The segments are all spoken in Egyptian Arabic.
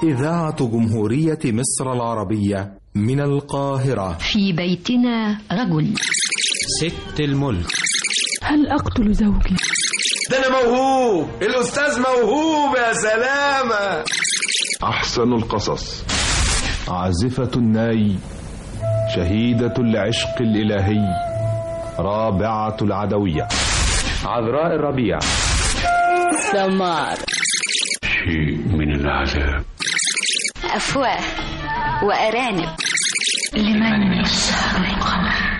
إذاعة جمهورية مصر العربية من القاهرة في بيتنا رجل ست الملك هل أقتل زوجي؟ ده أنا موهوب الأستاذ موهوب يا سلامة أحسن القصص عازفة الناي شهيدة العشق الإلهي رابعة العدوية عذراء الربيع سمار شيء من العذاب أفواه وأرانب لمن يسهر القمر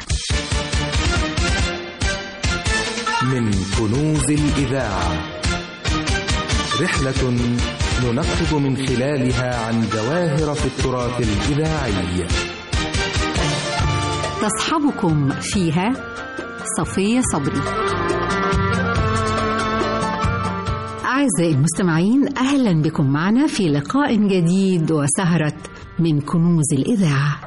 من كنوز الإذاعة رحلة ننقب من خلالها عن جواهر في التراث الإذاعي تصحبكم فيها صفية صبري أعزائي المستمعين أهلا بكم معنا في لقاء جديد وسهرة من كنوز الإذاعة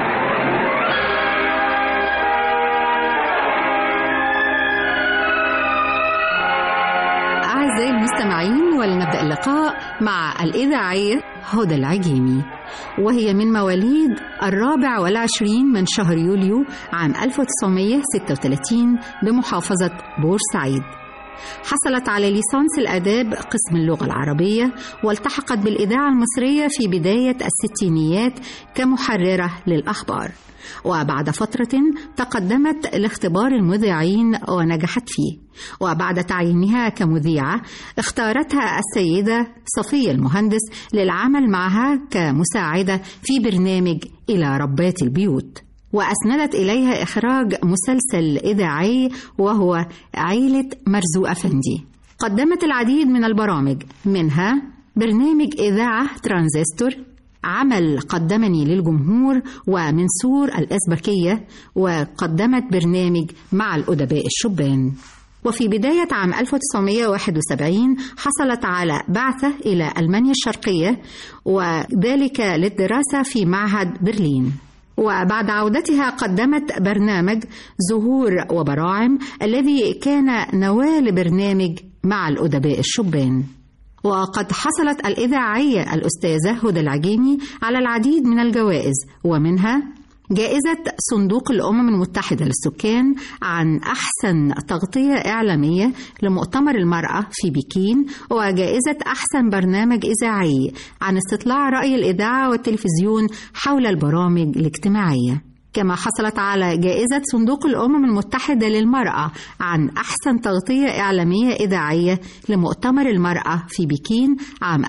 أعزائي المستمعين ولنبدأ اللقاء مع الإذاعية هدى العجيمي وهي من مواليد الرابع والعشرين من شهر يوليو عام 1936 بمحافظة بورسعيد حصلت على ليسانس الآداب قسم اللغة العربية والتحقت بالإذاعة المصرية في بداية الستينيات كمحررة للأخبار وبعد فترة تقدمت لاختبار المذيعين ونجحت فيه وبعد تعيينها كمذيعة اختارتها السيدة صفية المهندس للعمل معها كمساعدة في برنامج إلى ربات البيوت وأسندت إليها إخراج مسلسل إذاعي وهو عيلة مرزوق أفندي قدمت العديد من البرامج منها برنامج إذاعة ترانزستور عمل قدمني للجمهور ومن سور الأسبكية وقدمت برنامج مع الأدباء الشبان وفي بداية عام 1971 حصلت على بعثة إلى ألمانيا الشرقية وذلك للدراسة في معهد برلين وبعد عودتها قدمت برنامج زهور وبراعم الذي كان نواة لبرنامج مع الأدباء الشبان وقد حصلت الإذاعية الأستاذة هدى العجيمي على العديد من الجوائز ومنها جائزة صندوق الأمم المتحدة للسكان عن أحسن تغطية إعلامية لمؤتمر المرأة في بكين وجائزة أحسن برنامج إذاعي عن استطلاع رأي الإذاعة والتلفزيون حول البرامج الاجتماعية كما حصلت على جائزة صندوق الأمم المتحدة للمرأة عن أحسن تغطية إعلامية إذاعية لمؤتمر المرأة في بكين عام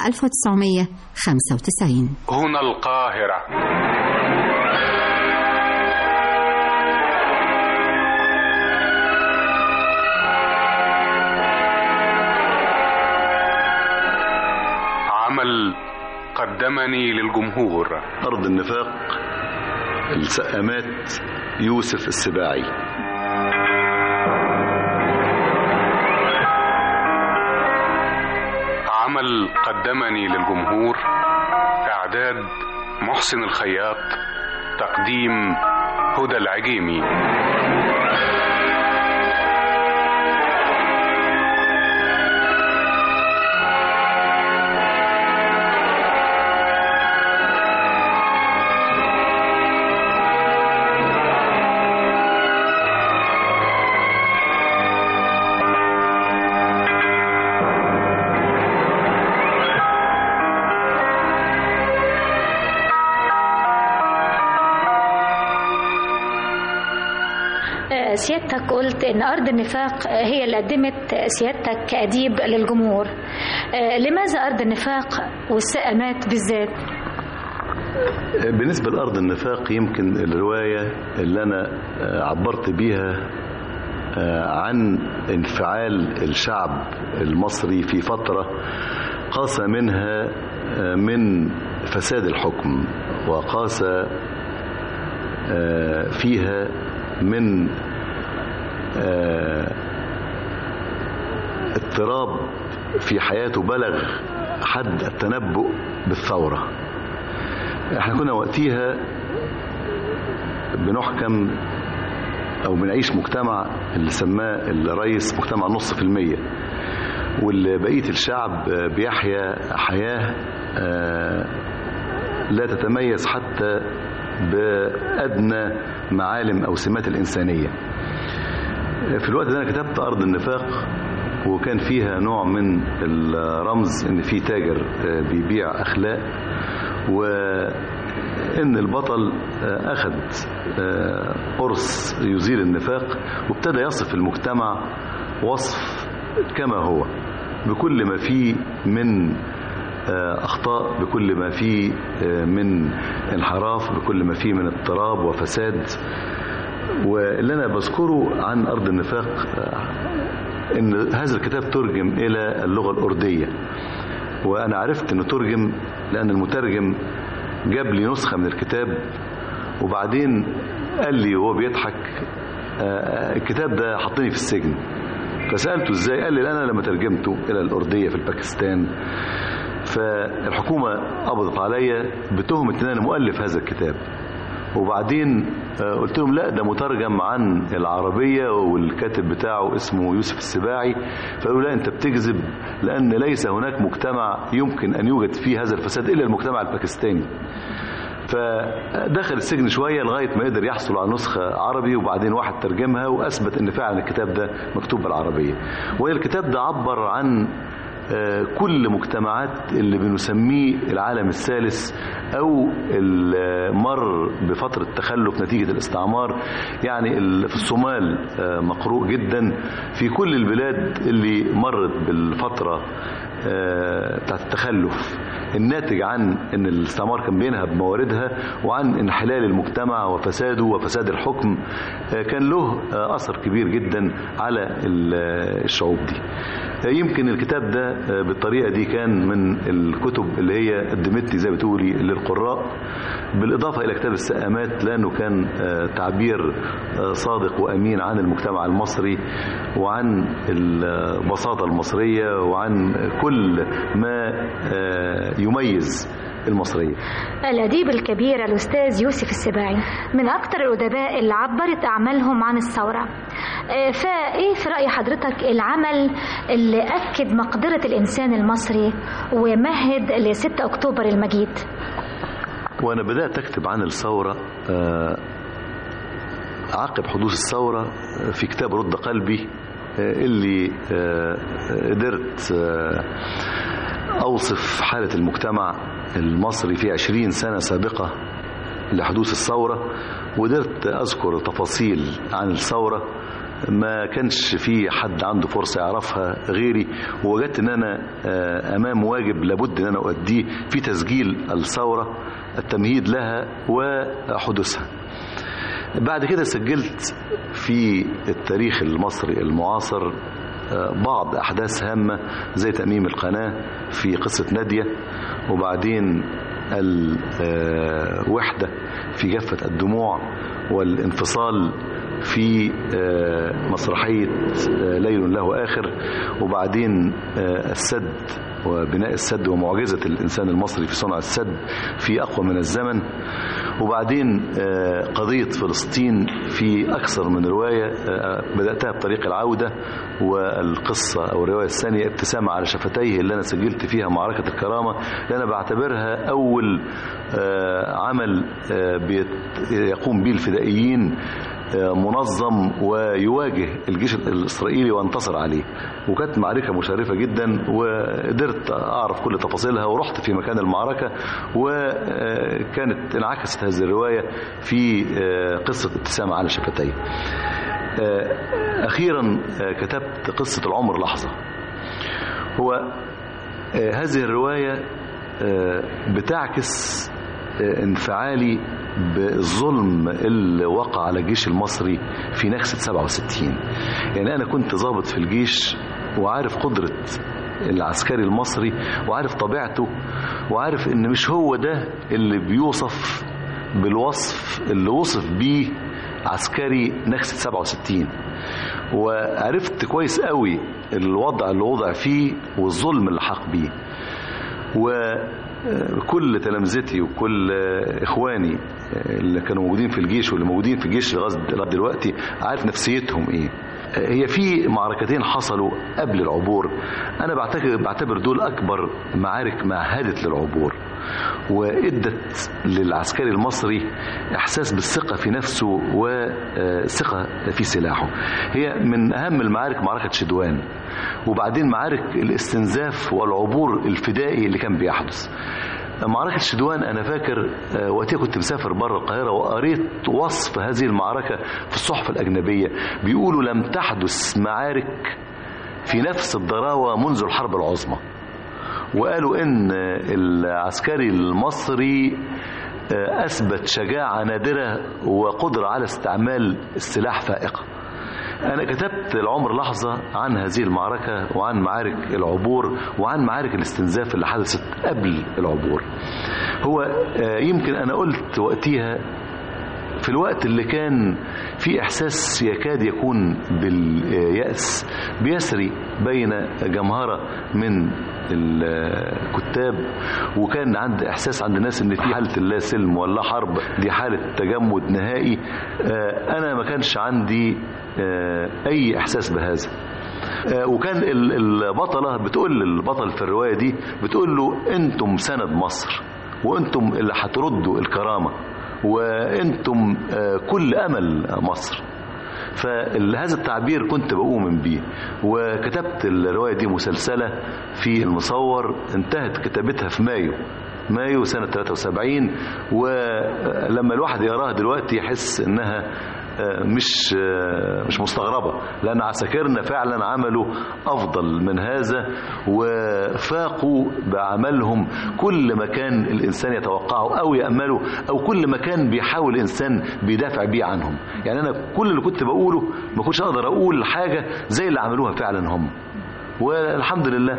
1995 هنا القاهرة عمل قدمني للجمهور أرض النفاق السقامات يوسف السباعي عمل قدمني للجمهور إعداد محسن الخياط تقديم هدى العجيمي سيادتك قلت ان ارض النفاق هي اللي قدمت سيادتك كاديب للجمهور لماذا ارض النفاق والسقامات بالذات بالنسبة لأرض النفاق يمكن الرواية اللي أنا عبرت بيها عن انفعال الشعب المصري في فترة قاس منها من فساد الحكم وقاس فيها من اضطراب في حياته بلغ حد التنبؤ بالثورة احنا كنا وقتها بنحكم او بنعيش مجتمع اللي سماه الرئيس مجتمع نص في المية واللي بقية الشعب بيحيا حياة لا تتميز حتى بأدنى معالم أو سمات الإنسانية في الوقت ده أنا كتبت أرض النفاق وكان فيها نوع من الرمز ان في تاجر بيبيع اخلاق وان البطل اخذ قرص يزيل النفاق وابتدى يصف المجتمع وصف كما هو بكل ما فيه من اخطاء بكل ما فيه من انحراف بكل ما فيه من اضطراب وفساد واللي انا بذكره عن ارض النفاق ان هذا الكتاب ترجم الى اللغه الارديه وانا عرفت انه ترجم لان المترجم جاب لي نسخه من الكتاب وبعدين قال لي وهو بيضحك الكتاب ده حطني في السجن فسالته ازاي قال لي انا لما ترجمته الى الارديه في الباكستان فالحكومه قبضت عليا بتهمه ان انا مؤلف هذا الكتاب وبعدين قلت لهم لا ده مترجم عن العربية والكاتب بتاعه اسمه يوسف السباعي فقالوا لا انت بتكذب لأن ليس هناك مجتمع يمكن أن يوجد فيه هذا الفساد إلا المجتمع الباكستاني فدخل السجن شوية لغاية ما قدر يحصل على نسخة عربي وبعدين واحد ترجمها وأثبت أن فعلا الكتاب ده مكتوب بالعربية والكتاب ده عبر عن كل مجتمعات اللي بنسميه العالم الثالث او مر بفتره تخلف نتيجه الاستعمار يعني في الصومال مقروء جدا في كل البلاد اللي مرت بالفتره بتاعت التخلف الناتج عن ان الاستعمار كان بينهب مواردها وعن انحلال المجتمع وفساده وفساد الحكم كان له اثر كبير جدا على الشعوب دي يمكن الكتاب ده بالطريقه دي كان من الكتب اللي هي قدمت لي زي ما بتقولي للقراء بالاضافه الى كتاب السقامات لانه كان تعبير صادق وامين عن المجتمع المصري وعن البساطه المصريه وعن كل ما يميز المصرية الأديب الكبير الأستاذ يوسف السباعي من أكثر الأدباء اللي عبرت أعمالهم عن الثورة فإيه في رأي حضرتك العمل اللي أكد مقدرة الإنسان المصري ومهد ل 6 أكتوبر المجيد وأنا بدأت أكتب عن الثورة عقب حدوث الثورة في كتاب رد قلبي اللي قدرت أوصف حالة المجتمع المصري في عشرين سنة سابقة لحدوث الثورة وقدرت أذكر تفاصيل عن الثورة ما كانش في حد عنده فرصة يعرفها غيري ووجدت ان انا امام واجب لابد ان انا اؤديه في تسجيل الثورة التمهيد لها وحدوثها بعد كده سجلت في التاريخ المصري المعاصر بعض أحداث هامة زي تأميم القناة في قصة نادية وبعدين الوحدة في جفة الدموع والانفصال في مسرحية ليل له آخر وبعدين السد وبناء السد ومعجزة الإنسان المصري في صنع السد في أقوى من الزمن وبعدين قضية فلسطين في أكثر من رواية بدأتها بطريق العودة والقصة أو الرواية الثانية ابتسامة على شفتيه اللي أنا سجلت فيها معركة الكرامة اللي أنا بعتبرها أول عمل يقوم به الفدائيين منظم ويواجه الجيش الإسرائيلي وانتصر عليه وكانت معركة مشرفة جدا وقدرت أعرف كل تفاصيلها ورحت في مكان المعركة وكانت انعكست هذه الرواية في قصة ابتسامة على شفتيه أخيرا كتبت قصة العمر لحظة هو هذه الرواية بتعكس انفعالي بالظلم اللي وقع على الجيش المصري في نكسة 67 يعني أنا كنت ضابط في الجيش وعارف قدرة العسكري المصري وعارف طبيعته وعارف ان مش هو ده اللي بيوصف بالوصف اللي وصف بيه عسكري نكسة 67 وعرفت كويس قوي الوضع اللي وضع فيه والظلم اللي حق بيه وكل تلامذتي وكل اخواني اللي كانوا موجودين في الجيش واللي موجودين في الجيش لغايه دلوقتي عارف نفسيتهم ايه هي في معركتين حصلوا قبل العبور انا بعتبر بعتبر دول اكبر معارك مهدت للعبور وادت للعسكري المصري احساس بالثقه في نفسه وثقه في سلاحه هي من اهم المعارك معركه شدوان وبعدين معارك الاستنزاف والعبور الفدائي اللي كان بيحدث معركة شدوان أنا فاكر وقتها كنت مسافر بره القاهرة وقريت وصف هذه المعركة في الصحف الأجنبية بيقولوا لم تحدث معارك في نفس الضراوة منذ الحرب العظمى وقالوا ان العسكري المصري اثبت شجاعه نادره وقدره على استعمال السلاح فائقه انا كتبت العمر لحظه عن هذه المعركه وعن معارك العبور وعن معارك الاستنزاف اللي حدثت قبل العبور هو يمكن انا قلت وقتها في الوقت اللي كان في احساس يكاد يكون بالياس بيسري بين جمهره من الكتاب وكان عند احساس عند الناس ان في حاله لا سلم ولا حرب دي حاله تجمد نهائي انا ما كانش عندي اي احساس بهذا وكان البطله بتقول للبطل في الروايه دي بتقول له انتم سند مصر وانتم اللي هتردوا الكرامه وانتم كل امل مصر فهذا التعبير كنت بؤمن بيه وكتبت الرواية دي مسلسلة في المصور انتهت كتابتها في مايو مايو سنة 73 ولما الواحد يراها دلوقتي يحس انها مش مش مستغربة لأن عساكرنا فعلا عملوا أفضل من هذا وفاقوا بعملهم كل ما كان الإنسان يتوقعه أو يأمله أو كل ما كان بيحاول الإنسان بيدافع بيه عنهم يعني أنا كل اللي كنت بقوله ما كنتش أقدر أقول حاجة زي اللي عملوها فعلا هم والحمد لله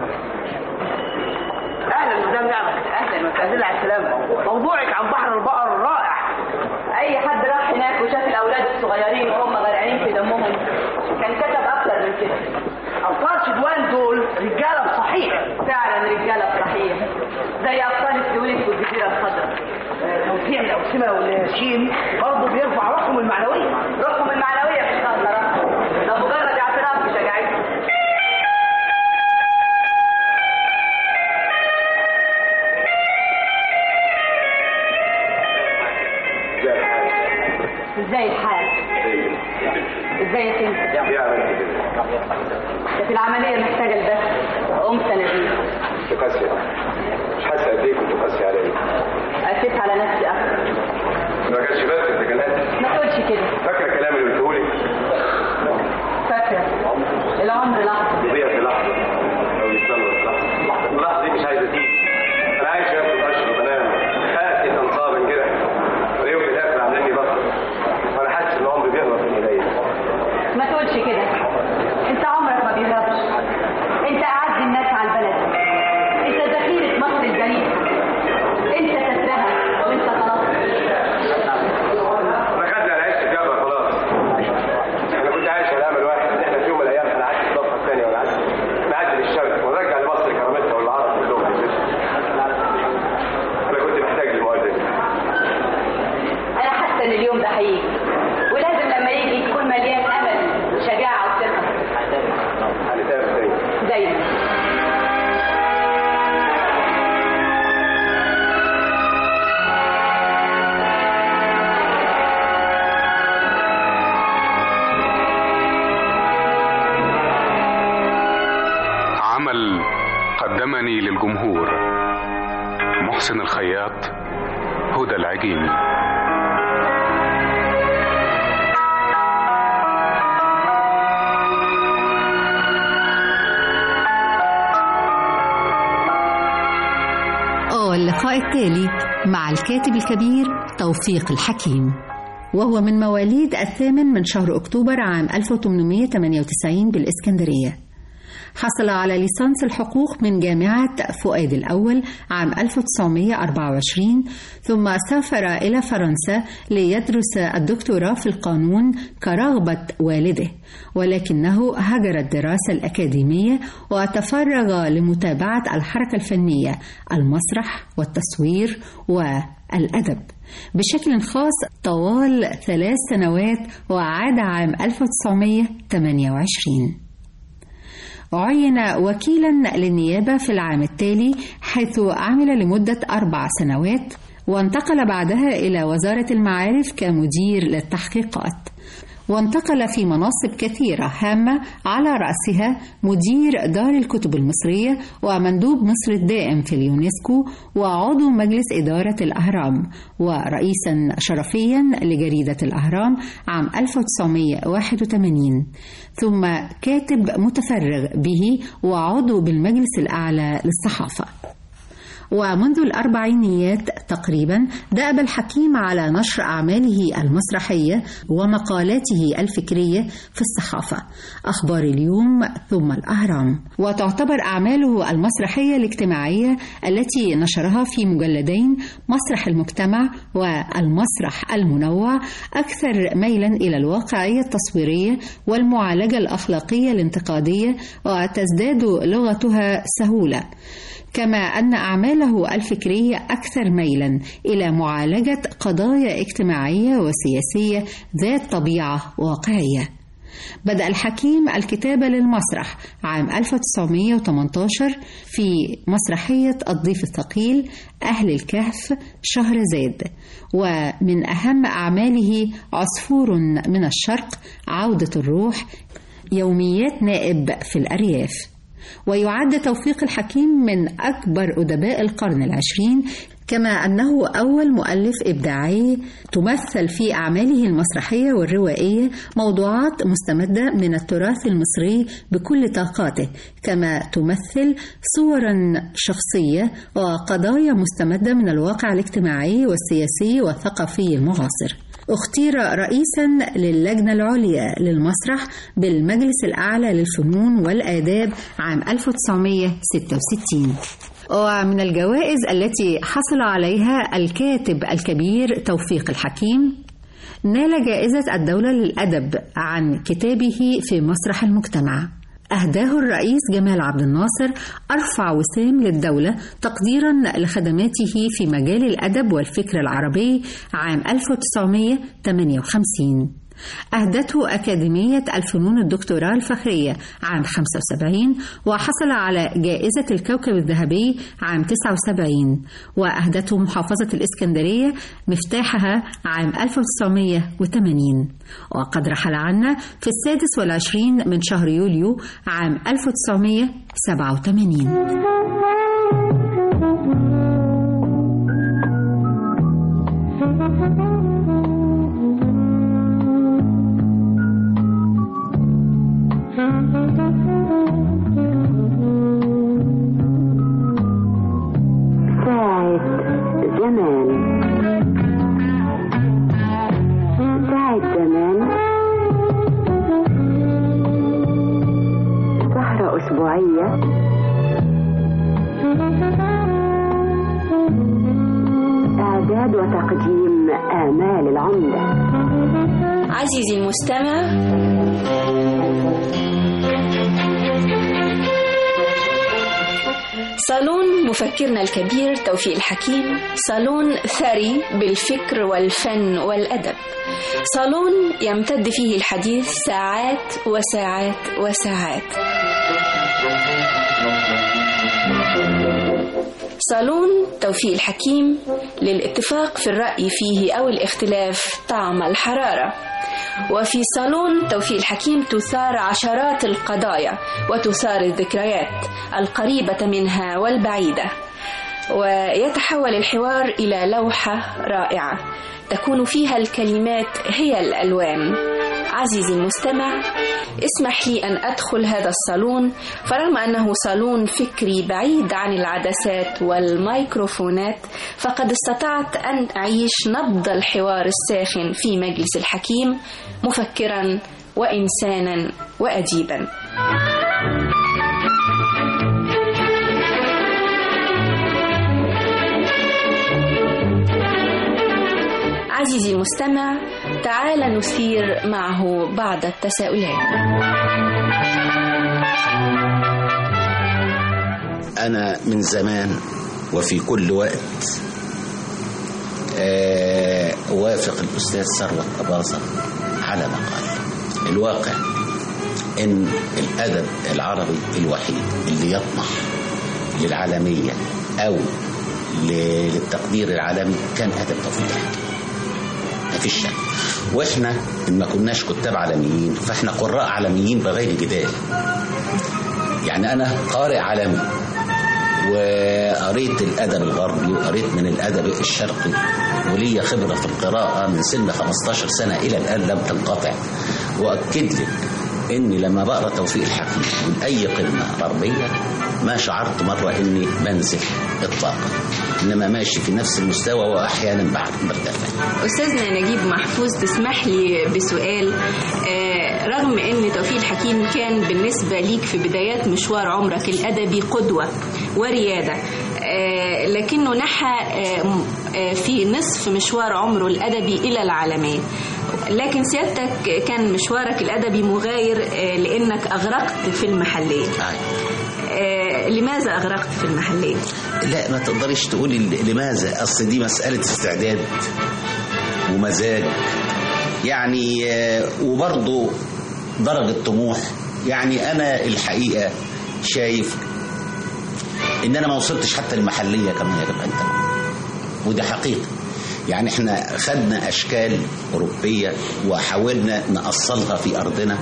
اهلا مدام نعمة اهلا وسهلا على السلامة موضوعك عن بحر البقر رائع اي حد راح هناك وشاف الاولاد الصغيرين وهم غرقانين في دمهم كان كتب اكتر من كده ابطال شدوان دول رجاله بصحيح فعلا رجاله بصحيح زي ابطال السويس والجزيره الخضراء توزيع الاوسمه والشين برضه بيرفع روحهم المعنويه روحهم المعنويه مش ناقصه راسهم ده مجرد اعتراف بشجاعتهم ازاي الحال ازيك انت ده في العمليه محتاجه البث قمت نبيل قاسية مش حاسة قد ايه كنت قاسية عليا قسيت على نفسي اكتر ما كانش بس انت كلام ما تقولش كده فاكرة الكلام اللي قلته لي فاكره العمر لحظه يضيع في لحظة او يستمر في لحظة اللحظة دي مش عايزة تيجي انا عايش اكل واشرب وانام حياتي تنصاب كده ويوم في الاخر عاملين لي بطل وانا حاسس ان عمري بيهرب من ايديا ما تقولش كده انت عمرك ما بيهربش انت اعز الناس على البلد انت ذخيره مصر الجليل انت تسرها وانت خلاص انا خدنا على عيش الجبل خلاص انا كنت عايش على امل واحد ان احنا في يوم من الايام هنعدي الصفحه الثانيه ونعدي نعدي للشرق ونرجع لمصر كرامتها والعرب كلهم انا كنت محتاج للمؤازره انا حاسه ان اليوم ده هيجي ولازم لما يجي يكون مليان امل شجاعه وثقه هنتقابل تاني دايما عمل قدمني للجمهور محسن الخياط هدى العجيمي واللقاء التالي مع الكاتب الكبير توفيق الحكيم وهو من مواليد الثامن من شهر أكتوبر عام 1898 بالإسكندرية حصل على ليسانس الحقوق من جامعة فؤاد الأول عام 1924 ثم سافر إلى فرنسا ليدرس الدكتوراه في القانون كرغبة والده ولكنه هجر الدراسة الأكاديمية وتفرغ لمتابعة الحركة الفنية المسرح والتصوير والأدب بشكل خاص طوال ثلاث سنوات وعاد عام 1928 عين وكيلا للنيابة في العام التالي حيث عمل لمدة أربع سنوات وانتقل بعدها إلى وزارة المعارف كمدير للتحقيقات وانتقل في مناصب كثيرة هامة على رأسها مدير دار الكتب المصرية ومندوب مصر الدائم في اليونسكو وعضو مجلس إدارة الأهرام ورئيسا شرفيا لجريدة الأهرام عام 1981 ثم كاتب متفرغ به وعضو بالمجلس الأعلى للصحافة ومنذ الأربعينيات تقريبا دأب الحكيم على نشر أعماله المسرحية ومقالاته الفكرية في الصحافة أخبار اليوم ثم الأهرام وتعتبر أعماله المسرحية الاجتماعية التي نشرها في مجلدين مسرح المجتمع والمسرح المنوع أكثر ميلا إلى الواقعية التصويرية والمعالجة الأخلاقية الانتقادية وتزداد لغتها سهولة كما أن أعماله الفكرية أكثر ميلا إلى معالجة قضايا اجتماعية وسياسية ذات طبيعة واقعية. بدأ الحكيم الكتابة للمسرح عام 1918 في مسرحية الضيف الثقيل أهل الكهف شهرزاد ومن أهم أعماله عصفور من الشرق عودة الروح يوميات نائب في الأرياف ويعد توفيق الحكيم من أكبر أدباء القرن العشرين كما أنه أول مؤلف إبداعي تمثل في أعماله المسرحية والروائية موضوعات مستمدة من التراث المصري بكل طاقاته كما تمثل صورا شخصية وقضايا مستمدة من الواقع الاجتماعي والسياسي والثقافي المعاصر اختير رئيسا للجنة العليا للمسرح بالمجلس الأعلى للفنون والآداب عام 1966 ومن الجوائز التي حصل عليها الكاتب الكبير توفيق الحكيم نال جائزة الدولة للأدب عن كتابه في مسرح المجتمع أهداه الرئيس جمال عبد الناصر أرفع وسام للدولة تقديرا لخدماته في مجال الأدب والفكر العربي عام 1958 أهدته أكاديمية الفنون الدكتوراه الفخرية عام 75 وحصل على جائزة الكوكب الذهبي عام 79 وأهدته محافظة الإسكندرية مفتاحها عام 1980 وقد رحل عنا في السادس والعشرين من شهر يوليو عام 1987 ساعة زمان ساعة زمان سهرة أسبوعية إعداد وتقديم آمال العمدة عزيزي المستمع صالون مفكرنا الكبير توفيق الحكيم صالون ثري بالفكر والفن والأدب صالون يمتد فيه الحديث ساعات وساعات وساعات صالون توفيق الحكيم للاتفاق في الرأي فيه أو الاختلاف طعم الحرارة وفي صالون توفيق الحكيم تثار عشرات القضايا وتثار الذكريات القريبة منها والبعيدة ويتحول الحوار إلى لوحة رائعة تكون فيها الكلمات هي الألوان عزيزي المستمع اسمح لي أن أدخل هذا الصالون فرغم أنه صالون فكري بعيد عن العدسات والميكروفونات فقد استطعت أن أعيش نبض الحوار الساخن في مجلس الحكيم مفكرا وإنسانا وأديبا عزيزي المستمع تعال نثير معه بعض التساؤلات أنا من زمان وفي كل وقت آه، أوافق الأستاذ ثروت أباظة على ما قال الواقع ان الادب العربي الوحيد اللي يطمح للعالميه او ل- للتقدير العالمي كان ادب توفيق الحكيم مفيش شك واحنا ان ما كناش كتاب عالميين فاحنا قراء عالميين بغير جدال يعني انا قارئ عالمي وقريت الادب الغربي وقريت من الادب الشرقي وليا خبره في القراءه من سن 15 سنه الى الان لم تنقطع واكد لك اني لما بقرا توفيق الحكيم من اي قمه غربيه ما شعرت مره اني بنزل اطلاقا انما ماشي في نفس المستوى واحيانا بعد برتفع أستاذنا نجيب محفوظ تسمح لي بسؤال آه، رغم أن توفيق الحكيم كان بالنسبة ليك في بدايات مشوار عمرك الأدبي قدوة وريادة آه، لكنه نحى آه، م- آه، في نصف مشوار عمره الأدبي إلى العالمية لكن سيادتك كان مشوارك الأدبي مغاير آه، لأنك أغرقت في المحلية آه، لماذا أغرقت في المحلية؟ لا ما تقدريش تقولي ل- لماذا اصل دي مساله استعداد ومزاج يعني آه، وبرضه درجه طموح يعني انا الحقيقه شايف ان انا ما وصلتش حتى المحليه كمان يا جماعه انت ودي حقيقه يعني احنا خدنا اشكال اوروبيه وحاولنا نأصلها في ارضنا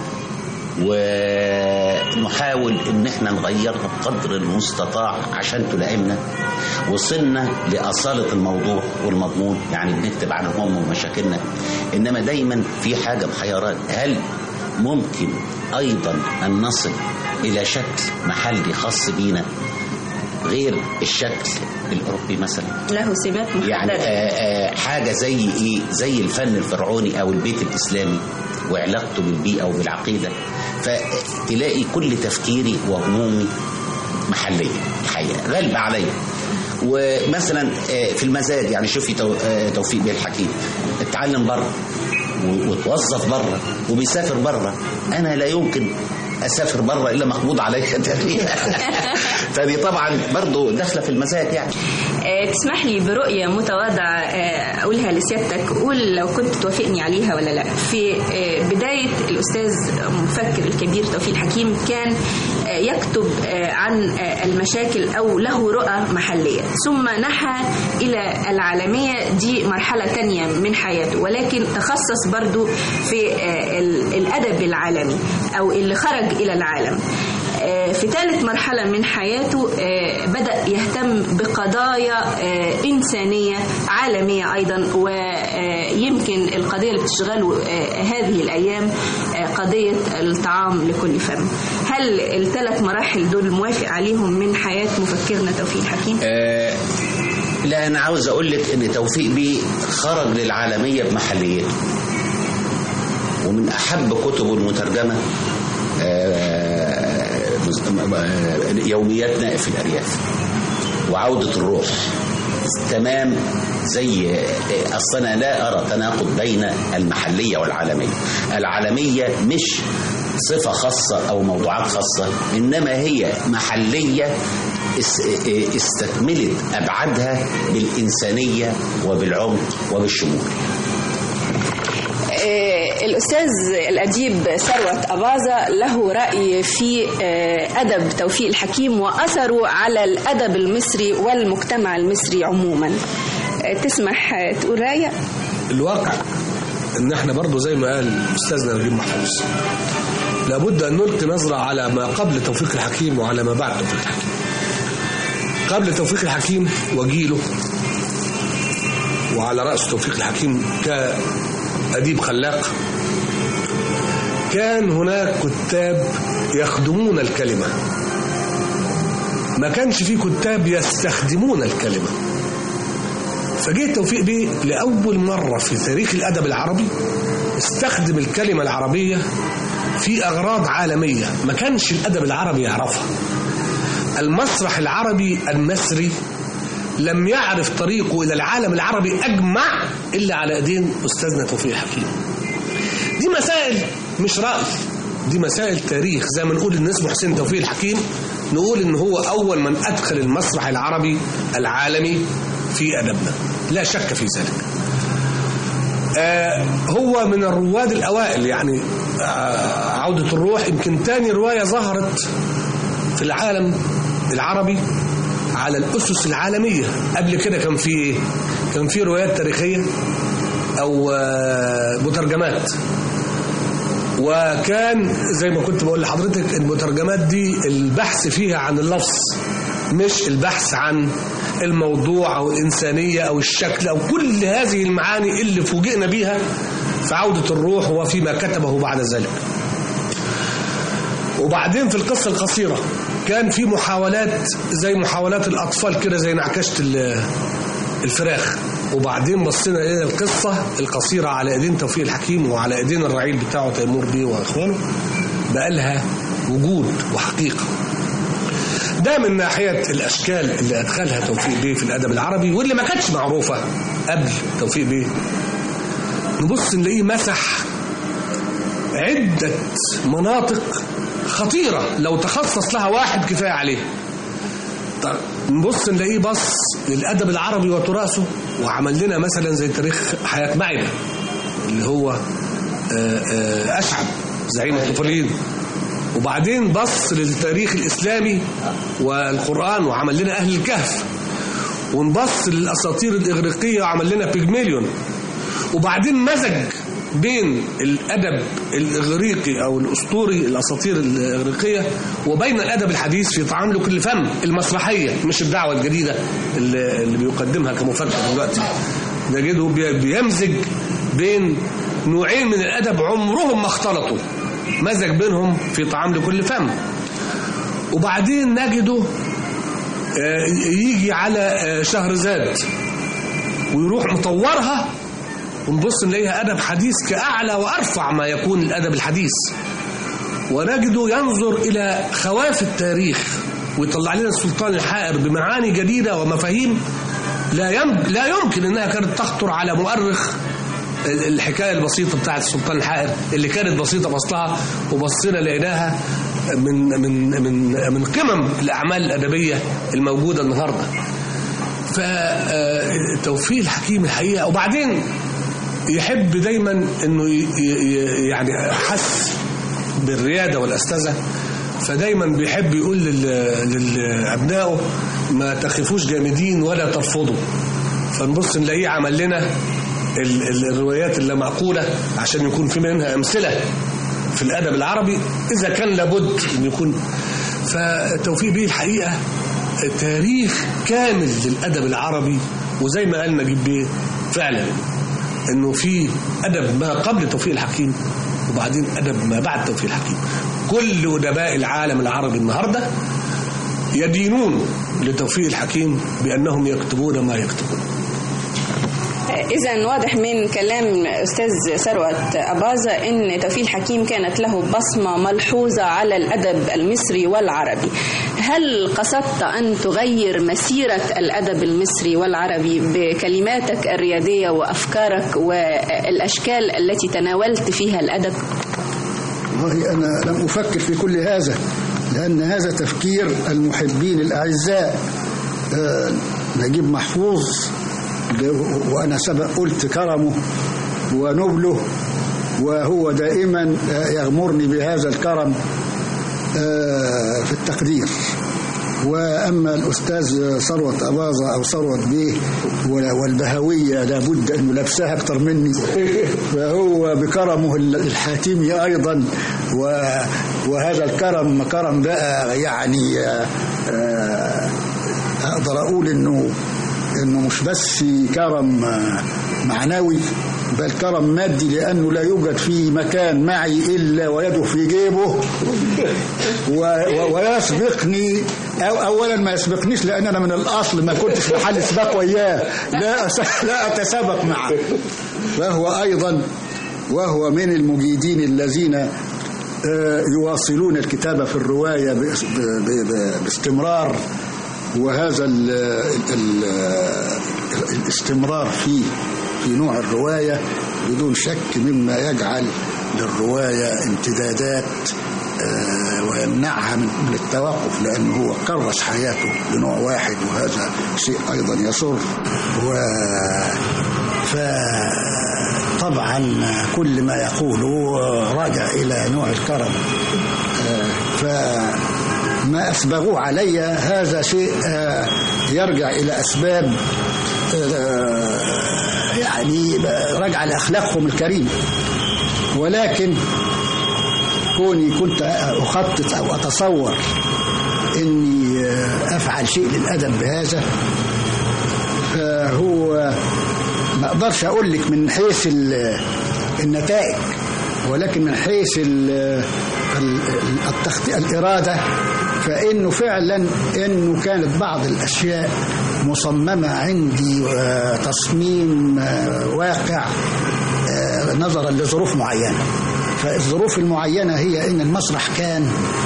ونحاول ان احنا نغيرها بقدر المستطاع عشان تلائمنا وصلنا لأصالة الموضوع والمضمون يعني بنكتب عن همومنا ومشاكلنا انما دايما في حاجة محيرات هل ممكن ايضا ان نصل الى شكل محلي خاص بينا غير الشكل الاوروبي مثلا له سمات محددة يعني آه آه حاجة زي ايه زي الفن الفرعوني او البيت الاسلامي وعلاقته بالبيئة وبالعقيدة فتلاقي كل تفكيري وهمومي محلية الحقيقة غالبة عليا ومثلا آه في المزاج يعني شوفي تو- آه توفيق بيه الحكيم اتعلم بره و- وتوظف بره وبيسافر بره انا لا يمكن اسافر بره الا مقبوض عليا تقريبا فدي طبعا برضو داخله في المزاج يعني آه، تسمح لي برؤية متواضعة آه، أقولها لسيادتك قول لو كنت توافقني عليها ولا لا في آه، بداية الأستاذ مفكر الكبير توفيق الحكيم كان آه، يكتب آه، عن آه، المشاكل أو له رؤى محلية ثم نحى إلى العالمية دي مرحلة تانية من حياته ولكن تخصص برضو في آه، ال- الأدب العالمي أو اللي خرج إلى العالم آه، في ثالث مرحلة من حياته آه، بدأ يهتم بقضايا آه، إنسانية عالمية أيضا ويمكن القضية اللي بتشغله آه، هذه الأيام آه، قضية الطعام لكل فم هل الثلاث مراحل دول موافق عليهم من حياة مفكرنا توفيق حكيم؟ آه لا انا عاوز اقول لك ان توفيق بيه خرج للعالميه بمحليته ومن احب كتبه المترجمه آه مز- آه، يوميات نائف الارياف وعوده الروح تمام زي اصل انا لا ارى تناقض بين المحليه والعالميه العالميه مش صفه خاصه او موضوعات خاصه انما هي محليه اس- استكملت ابعادها بالانسانيه وبالعمق وبالشمول آه، الأستاذ الأديب ثروت أباظة له رأي في آه، أدب توفيق الحكيم وأثره على الأدب المصري والمجتمع المصري عموما آه، تسمح آه، تقول رأيك؟ الواقع ان احنا برضو زي ما قال استاذنا نجيب محفوظ لابد ان نلقي نظره على ما قبل توفيق الحكيم وعلى ما بعد توفيق الحكيم قبل توفيق الحكيم وجيله وعلى راس توفيق الحكيم كاديب خلاق كان هناك كتاب يخدمون الكلمه ما كانش في كتاب يستخدمون الكلمه فجه توفيق بيه لأول مرة في تاريخ الأدب العربي استخدم الكلمة العربية في أغراض عالمية ما كانش الأدب العربي يعرفها المسرح العربي المصري لم يعرف طريقه إلى العالم العربي أجمع إلا على أيدين أستاذنا توفيق حكيم دي مسائل مش رأي دي مسائل تاريخ زي ما نقول ان اسمه حسين توفيق الحكيم نقول ان هو اول من ادخل المسرح العربي العالمي في ادبنا لا شك في ذلك آه هو من الرواد الأوائل يعني آه عودة الروح يمكن تاني رواية ظهرت في العالم العربي على الأسس العالمية قبل كده كان في إيه؟ كان في روايات تاريخية أو آه مترجمات وكان زي ما كنت بقول لحضرتك المترجمات دي البحث فيها عن اللفظ مش البحث عن الموضوع أو الإنسانية أو الشكل أو كل هذه المعاني اللي فوجئنا بيها في عودة الروح وفيما كتبه بعد ذلك وبعدين في القصة القصيرة كان في محاولات زي محاولات الأطفال كده زي نعكشة الفراخ وبعدين بصينا لقينا القصة القصيرة على ايدين توفيق الحكيم وعلى ايدين الرعيل بتاعه تيمور بيه واخوانه بقى لها وجود وحقيقة ده من ناحية الأشكال اللي أدخلها توفيق بيه في الأدب العربي واللي ما كانتش معروفة قبل توفيق بيه نبص نلاقيه مسح عدة مناطق خطيرة لو تخصص لها واحد كفاية عليه طب نبص نلاقيه بص للأدب العربي وتراثه وعمل لنا مثلا زي تاريخ حياة معدة اللي هو أشعب زعيم الطفولين وبعدين بص للتاريخ الإسلامي والقرآن وعمل لنا أهل الكهف ونبص للأساطير الإغريقية وعمل لنا بيجميليون وبعدين مزج بين الأدب الإغريقي أو الأسطوري الأساطير الإغريقية وبين الأدب الحديث في طعام لكل فم المسرحية مش الدعوة الجديدة اللي, اللي بيقدمها كمفكر دلوقتي نجده بيمزج بين نوعين من الأدب عمرهم ما اختلطوا مزج بينهم في طعام لكل فم وبعدين نجده يجي على شهرزاد ويروح مطورها ونبص نلاقيها أدب حديث كأعلى وأرفع ما يكون الأدب الحديث ونجده ينظر إلى خواف التاريخ ويطلع لنا السلطان الحائر بمعاني جديدة ومفاهيم لا يمكن لا يمكن انها كانت تخطر على مؤرخ الحكايه البسيطه بتاعت السلطان الحائر اللي كانت بسيطه بسطها وبصينا لقيناها من من من من قمم الاعمال الادبيه الموجوده النهارده. فتوفيق الحكيم الحقيقه وبعدين يحب دايما انه يعني حس بالرياده والاستاذه فدايما بيحب يقول لابنائه ما تخفوش جامدين ولا ترفضوا فنبص نلاقيه عمل لنا الروايات اللي معقوله عشان يكون في منها امثله في الادب العربي اذا كان لابد ان يكون فتوفيق بيه الحقيقه تاريخ كامل للادب العربي وزي ما قال نجيب بيه فعلا انه في ادب ما قبل توفيق الحكيم وبعدين ادب ما بعد توفيق الحكيم كل ادباء العالم العربي النهارده يدينون لتوفيق الحكيم بانهم يكتبون ما يكتبون إذا واضح من كلام أستاذ ثروت أباظة أن توفيق الحكيم كانت له بصمة ملحوظة على الأدب المصري والعربي هل قصدت أن تغير مسيرة الأدب المصري والعربي بكلماتك الريادية وأفكارك والأشكال التي تناولت فيها الأدب؟ والله أنا لم أفكر في كل هذا لأن هذا تفكير المحبين الأعزاء آه نجيب محفوظ وأنا سبق قلت كرمه ونبله وهو دائما يغمرني بهذا الكرم في التقدير وأما الأستاذ ثروت أباظة أو ثروت بيه والبهوية لابد أنه لبسها أكتر مني فهو بكرمه الحاتمي أيضا وهذا الكرم كرم بقى يعني أقدر أقول أنه انه مش بس كرم معنوي بل كرم مادي لانه لا يوجد في مكان معي الا ويده في جيبه و و ويسبقني أو اولا ما يسبقنيش لان انا من الاصل ما كنتش محل سباق وياه لا لا اتسابق معه فهو ايضا وهو من المجيدين الذين يواصلون الكتابه في الروايه باستمرار وهذا ال ال الاستمرار في في نوع الرواية بدون شك مما يجعل للرواية امتدادات ويمنعها من التوقف لأنه هو كرس حياته لنوع واحد وهذا شيء أيضا يسر و فطبعا عن كل ما يقوله راجع إلى نوع الكرم فما أسبغوه علي هذا شيء يرجع إلى أسباب يعني راجع لأخلاقهم الكريمة ولكن كوني كنت أخطط أو أتصور إني أفعل شيء للأدب بهذا فهو ما أقدرش أقول لك من حيث النتائج ولكن من حيث التخطيط الإرادة فإنه فعلا إنه كانت بعض الأشياء مصممة عندي تصميم واقع نظرا لظروف معينة فالظروف المعينة هي إن المسرح كان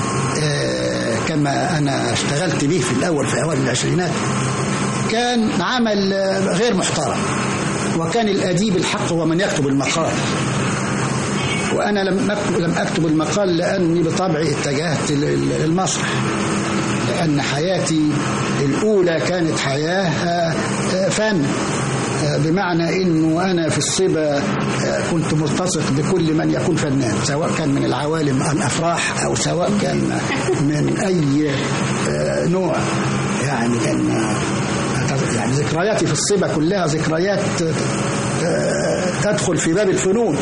كما أنا اشتغلت به في الأول في أوائل العشرينات كان عمل غير محترم وكان الأديب الحق هو من يكتب المقال وأنا لم لم أكتب المقال لأني بطبعي اتجهت للمسرح لأن حياتي الأولى كانت حياة فن بمعنى انه انا في الصبا كنت ملتصق بكل من يكون فنان سواء كان من العوالم الافراح او سواء كان من اي نوع يعني كان يعني ذكرياتي في الصبا كلها ذكريات تدخل في باب الفنون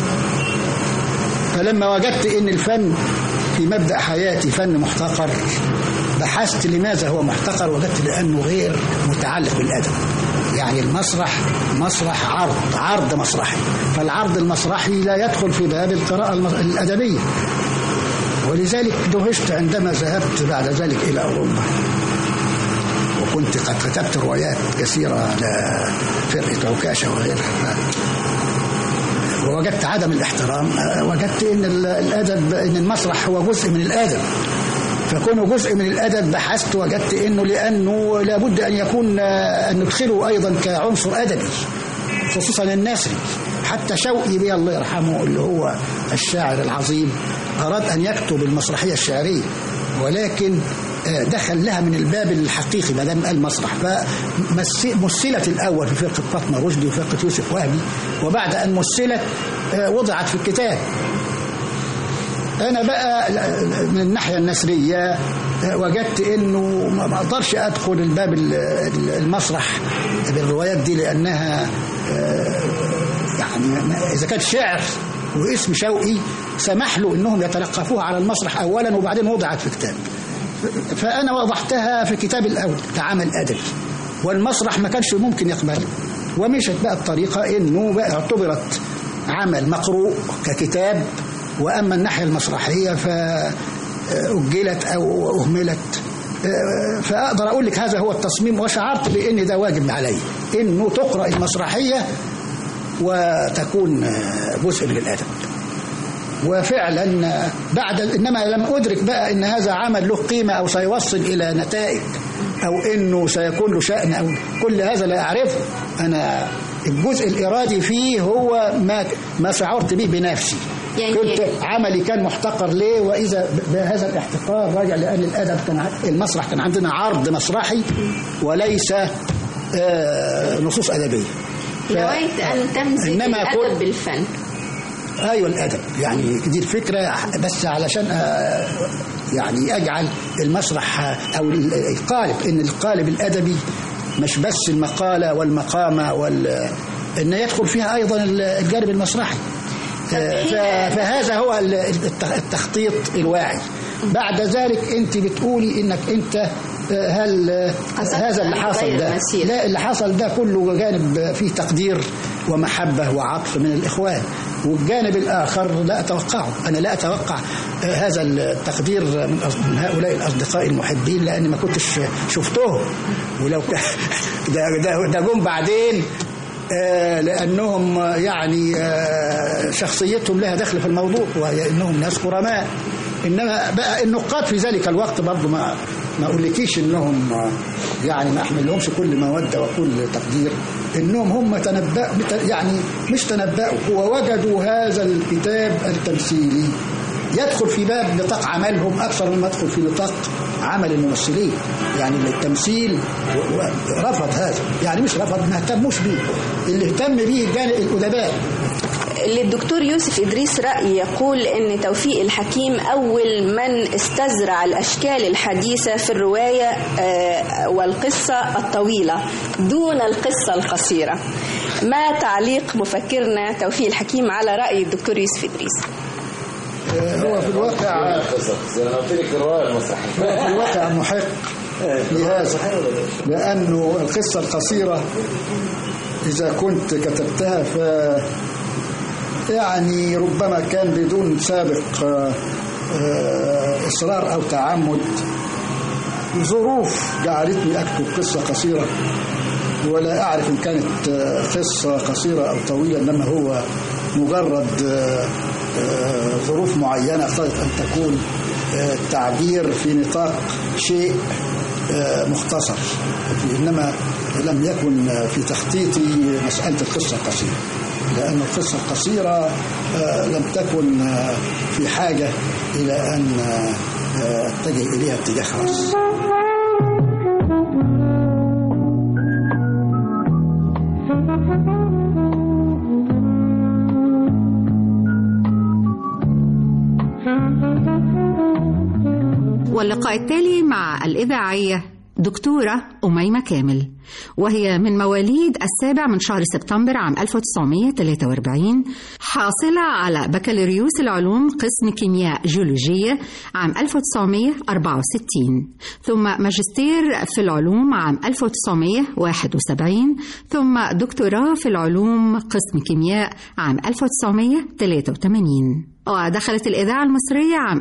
فلما وجدت ان الفن في مبدا حياتي فن محتقر بحثت لماذا هو محتقر وجدت لانه غير متعلق بالادب يعني المسرح مسرح عرض عرض مسرحي فالعرض المسرحي لا يدخل في باب القراءة الأدبية ولذلك دهشت عندما ذهبت بعد ذلك إلى أوروبا وكنت قد كتبت روايات كثيرة على فرقة عكاشة وغيرها ووجدت عدم الاحترام وجدت ان الادب ان المسرح هو جزء من الادب فكونه جزء من الادب بحثت وجدت انه لانه لابد ان يكون ان ندخله ايضا كعنصر ادبي خصوصا النثري حتى شوقي بيه الله يرحمه اللي هو الشاعر العظيم اراد ان يكتب المسرحيه الشعريه ولكن دخل لها من الباب الحقيقي ما دام قال مسرح فمثلت الاول في فرقه فاطمه رشدي وفرقه يوسف وهبي وبعد ان مثلت وضعت في الكتاب انا بقى من الناحيه النثريه وجدت انه ما اقدرش ادخل الباب المسرح بالروايات دي لانها يعني اذا كانت شعر واسم شوقي سمح له انهم يتلقفوها على المسرح اولا وبعدين وضعت في كتاب فانا وضعتها في كتاب الاول كعمل ادبي والمسرح ما كانش ممكن يقبله ومشت بقى الطريقه انه بقى اعتبرت عمل مقروء ككتاب واما الناحيه المسرحيه فاجلت او اهملت فاقدر اقول لك هذا هو التصميم وشعرت بان ده واجب علي انه تقرا المسرحيه وتكون جزء من الادب وفعلا بعد انما لم ادرك بقى ان هذا عمل له قيمه او سيوصل الى نتائج او انه سيكون له شان او كل هذا لا اعرفه انا الجزء الارادي فيه هو ما ما شعرت به بنفسي يعني كنت عملي كان محتقر ليه واذا بهذا الاحتقار راجع لان الادب كان المسرح كان عندنا عرض مسرحي وليس آه نصوص ادبيه نويت ان تمزج الادب بالفن ايوه الادب يعني دي الفكره بس علشان يعني اجعل المسرح او القالب ان القالب الادبي مش بس المقاله والمقامه وال ان يدخل فيها ايضا الجانب المسرحي فهذا هو التخطيط الواعي بعد ذلك انت بتقولي انك انت هل هذا اللي حصل ده لا اللي حصل ده كله جانب فيه تقدير ومحبة وعطف من الإخوان والجانب الآخر لا أتوقعه أنا لا أتوقع هذا التقدير من هؤلاء الأصدقاء المحبين لأني ما كنتش شفتهم ولو ده, ده, ده جم بعدين آه لأنهم يعني آه شخصيتهم لها دخل في الموضوع وهي أنهم ناس كرماء إنما بقى النقاد في ذلك الوقت برضه ما ما أقولكيش إنهم يعني ما أحمل لهمش كل مودة وكل تقدير إنهم هم تنبأوا يعني مش تنبأوا هو وجدوا هذا الكتاب التمثيلي يدخل في باب نطاق عملهم أكثر مما يدخل في نطاق عمل الممثلين يعني التمثيل رفض هذا يعني مش رفض ما اهتموش بيه اللي اهتم بيه الجانب الأدباء للدكتور يوسف إدريس رأي يقول أن توفيق الحكيم أول من استزرع الأشكال الحديثة في الرواية آه، والقصة الطويلة دون القصة القصيرة ما تعليق مفكرنا توفيق الحكيم على رأي الدكتور يوسف إدريس هو في الواقع زي ما قلت لك الروايه المسرحيه في الواقع محق لهذا لأنه القصة القصيرة إذا كنت كتبتها ف يعني ربما كان بدون سابق آه، آه، إصرار أو تعمد ظروف جعلتني أكتب قصة قصيرة ولا أعرف إن كانت آه، قصة قصيرة أو طويلة إنما هو مجرد آه، آه، ظروف معينة اختارت أن تكون آه، تعبير في نطاق شيء آه، مختصر إنما لم يكن آه، في تخطيطي مسألة القصة القصيرة لأن القصة القصيرة آه، لم تكن آه، في حاجة إلى أن آه، آه، أتجه إليها اتجاه خاص واللقاء التالي مع الإذاعية دكتورة أميمة كامل وهي من مواليد السابع من شهر سبتمبر عام 1943 حاصلة على بكالوريوس العلوم قسم كيمياء جيولوجية عام 1964 ثم ماجستير في العلوم عام 1971 ثم دكتوراه في العلوم قسم كيمياء عام 1983 ودخلت الإذاعة المصرية عام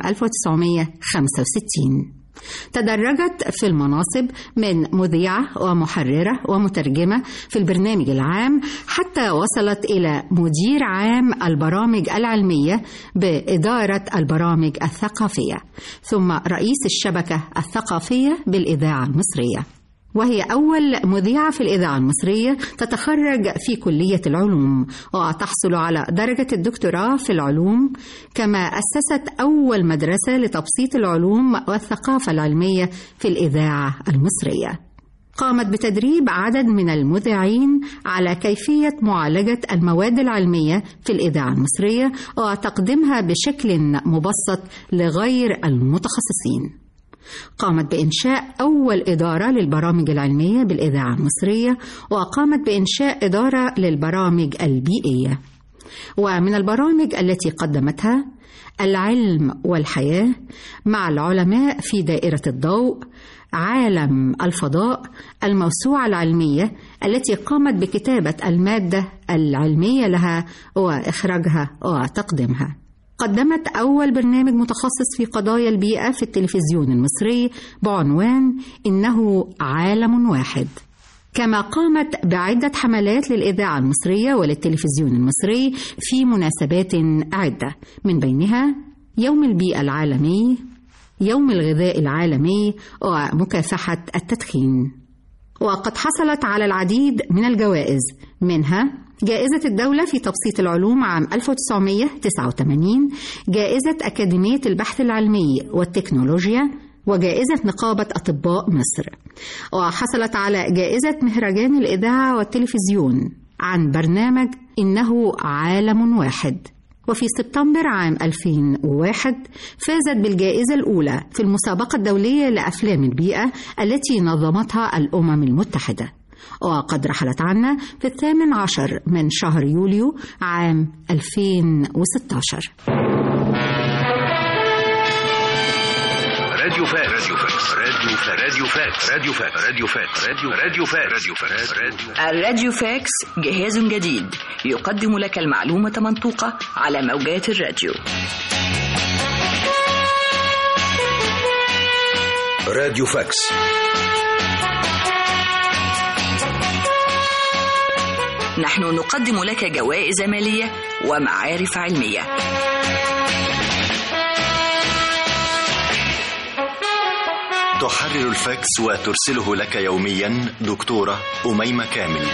1965 تدرجت في المناصب من مذيعة ومحررة ومترجمة في البرنامج العام حتى وصلت إلى مدير عام البرامج العلمية بإدارة البرامج الثقافية ثم رئيس الشبكة الثقافية بالإذاعة المصرية وهي أول مذيعة في الإذاعة المصرية تتخرج في كلية العلوم وتحصل على درجة الدكتوراه في العلوم كما أسست أول مدرسة لتبسيط العلوم والثقافة العلمية في الإذاعة المصرية قامت بتدريب عدد من المذيعين على كيفية معالجة المواد العلمية في الإذاعة المصرية وتقديمها بشكل مبسط لغير المتخصصين قامت بإنشاء أول إدارة للبرامج العلمية بالإذاعة المصرية وقامت بإنشاء إدارة للبرامج البيئية ومن البرامج التي قدمتها العلم والحياة مع العلماء في دائرة الضوء عالم الفضاء الموسوعة العلمية التي قامت بكتابة المادة العلمية لها وإخراجها وتقديمها قدمت أول برنامج متخصص في قضايا البيئة في التلفزيون المصري بعنوان إنه عالم واحد كما قامت بعدة حملات للإذاعة المصرية وللتلفزيون المصري في مناسبات عدة من بينها يوم البيئة العالمي يوم الغذاء العالمي ومكافحة التدخين وقد حصلت على العديد من الجوائز منها جائزة الدولة في تبسيط العلوم عام 1989 جائزة أكاديمية البحث العلمي والتكنولوجيا وجائزة نقابة أطباء مصر وحصلت على جائزة مهرجان الإذاعة والتلفزيون عن برنامج إنه عالم واحد وفي سبتمبر عام 2001 فازت بالجائزة الأولى في المسابقة الدولية لأفلام البيئة التي نظمتها الأمم المتحدة وقد رحلت عنا في الثامن عشر من شهر يوليو عام 2016 راديو فات راديو فات راديو فات راديو فات راديو فات راديو فات راديو راديو فات راديو فات راديو الراديو فاكس جهاز جديد يقدم لك المعلومة منطوقة على موجات الراديو راديو فاكس نحن نقدم لك جوائز مالية ومعارف علمية تحرر الفاكس وترسله لك يوميا دكتورة أميمة كامل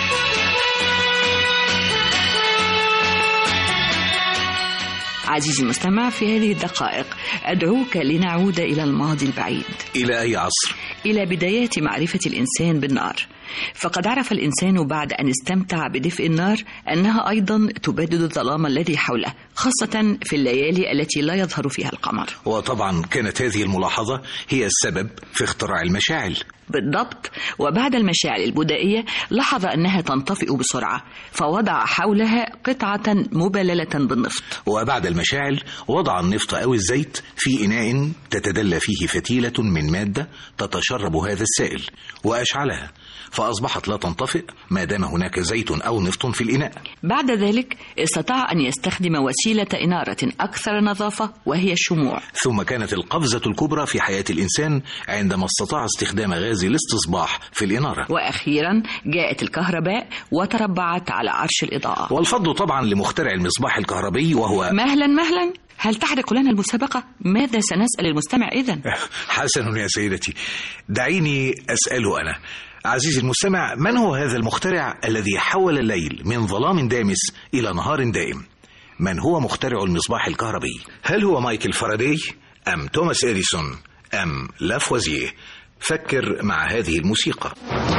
عزيزي المستمع في هذه الدقائق أدعوك لنعود إلى الماضي البعيد إلى أي عصر؟ إلى بدايات معرفة الإنسان بالنار فقد عرف الإنسان بعد أن استمتع بدفء النار أنها أيضا تبدد الظلام الذي حوله خاصة في الليالي التي لا يظهر فيها القمر وطبعا كانت هذه الملاحظة هي السبب في اختراع المشاعل بالضبط وبعد المشاعل البدائية لاحظ أنها تنطفئ بسرعة فوضع حولها قطعة مبللة بالنفط وبعد المشاعل وضع النفط أو الزيت في إناء تتدلى فيه فتيلة من مادة تتشرب هذا السائل وأشعلها فأصبحت لا تنطفئ ما دام هناك زيت أو نفط في الإناء بعد ذلك استطاع أن يستخدم وسيلة إنارة أكثر نظافة وهي الشموع ثم كانت القفزة الكبرى في حياة الإنسان عندما استطاع استخدام غاز الاستصباح في الإنارة وأخيرا جاءت الكهرباء وتربعت على عرش الإضاءة والفضل طبعا لمخترع المصباح الكهربي وهو مهلا مهلا هل تحرق لنا المسابقة؟ ماذا سنسأل المستمع إذن؟ حسن يا سيدتي دعيني أسأله أنا عزيزي المستمع من هو هذا المخترع الذي حول الليل من ظلام دامس إلى نهار دائم من هو مخترع المصباح الكهربي هل هو مايكل فاراداي أم توماس إديسون أم لافوازيه فكر مع هذه الموسيقى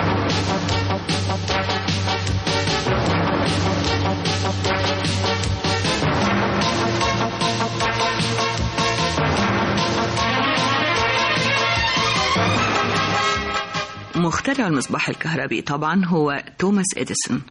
مخترع المصباح الكهربي طبعا هو توماس إديسون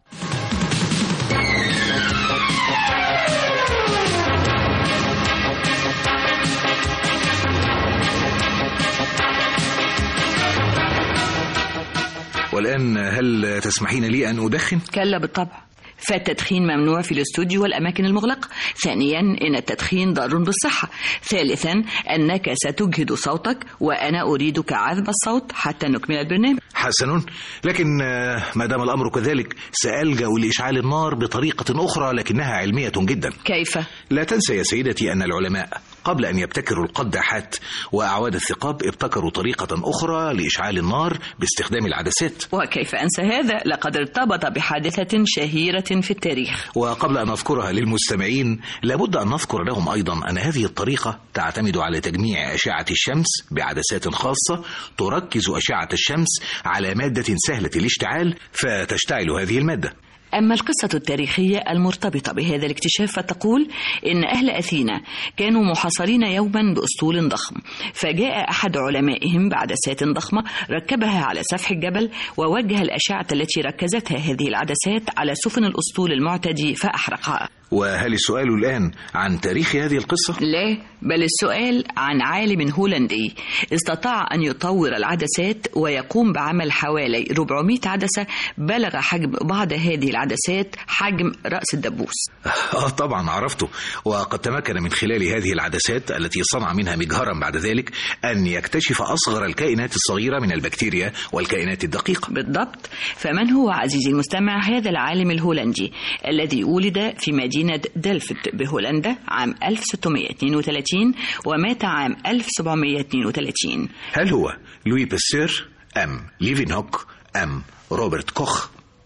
والآن هل تسمحين لي أن أدخن؟ كلا بالطبع فالتدخين ممنوع في الاستوديو والأماكن المغلقة ثانيا إن التدخين ضار بالصحة ثالثا أنك ستجهد صوتك وأنا أريدك عذب الصوت حتى نكمل البرنامج حسن لكن ما دام الأمر كذلك سألجأ لإشعال النار بطريقة أخرى لكنها علمية جدا كيف؟ لا تنسى يا سيدتي أن العلماء قبل أن يبتكروا القداحات وأعواد الثقاب ابتكروا طريقة أخرى لإشعال النار باستخدام العدسات وكيف أنسى هذا لقد ارتبط بحادثة شهيرة في التاريخ وقبل أن نذكرها للمستمعين لابد أن نذكر لهم أيضا أن هذه الطريقة تعتمد على تجميع أشعة الشمس بعدسات خاصة تركز أشعة الشمس على مادة سهلة الاشتعال فتشتعل هذه المادة أما القصة التاريخية المرتبطة بهذا الاكتشاف فتقول إن أهل أثينا كانوا محاصرين يوما بأسطول ضخم فجاء أحد علمائهم بعدسات ضخمة ركبها على سفح الجبل ووجه الأشعة التي ركزتها هذه العدسات على سفن الأسطول المعتدي فأحرقها وهل السؤال الآن عن تاريخ هذه القصة؟ لا بل السؤال عن عالم هولندي استطاع أن يطور العدسات ويقوم بعمل حوالي 400 عدسة بلغ حجم بعض هذه العدسات حجم رأس الدبوس آه طبعا عرفته وقد تمكن من خلال هذه العدسات التي صنع منها مجهرا بعد ذلك أن يكتشف أصغر الكائنات الصغيرة من البكتيريا والكائنات الدقيقة بالضبط فمن هو عزيزي المستمع هذا العالم الهولندي الذي ولد في مدينة مدينة دلفت بهولندا عام 1632 ومات عام 1732 هل هو لوي بستير أم ليفين هوك أم روبرت كوخ؟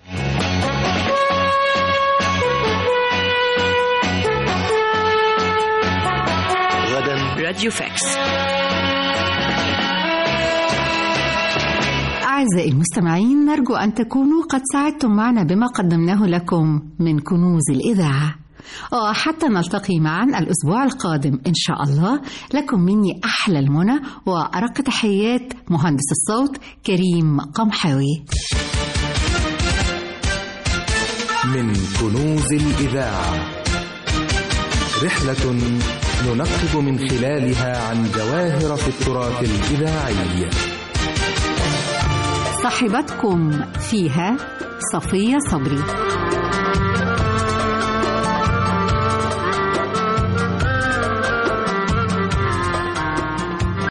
غدا راديو فاكس أعزائي المستمعين نرجو أن تكونوا قد ساعدتم معنا بما قدمناه لكم من كنوز الإذاعة وحتى نلتقي معا الأسبوع القادم إن شاء الله لكم مني أحلى المنى وأرق تحيات مهندس الصوت كريم قمحاوي من كنوز الإذاعة رحلة ننقب من خلالها عن جواهر في التراث الإذاعي صاحبتكم فيها صفية صبري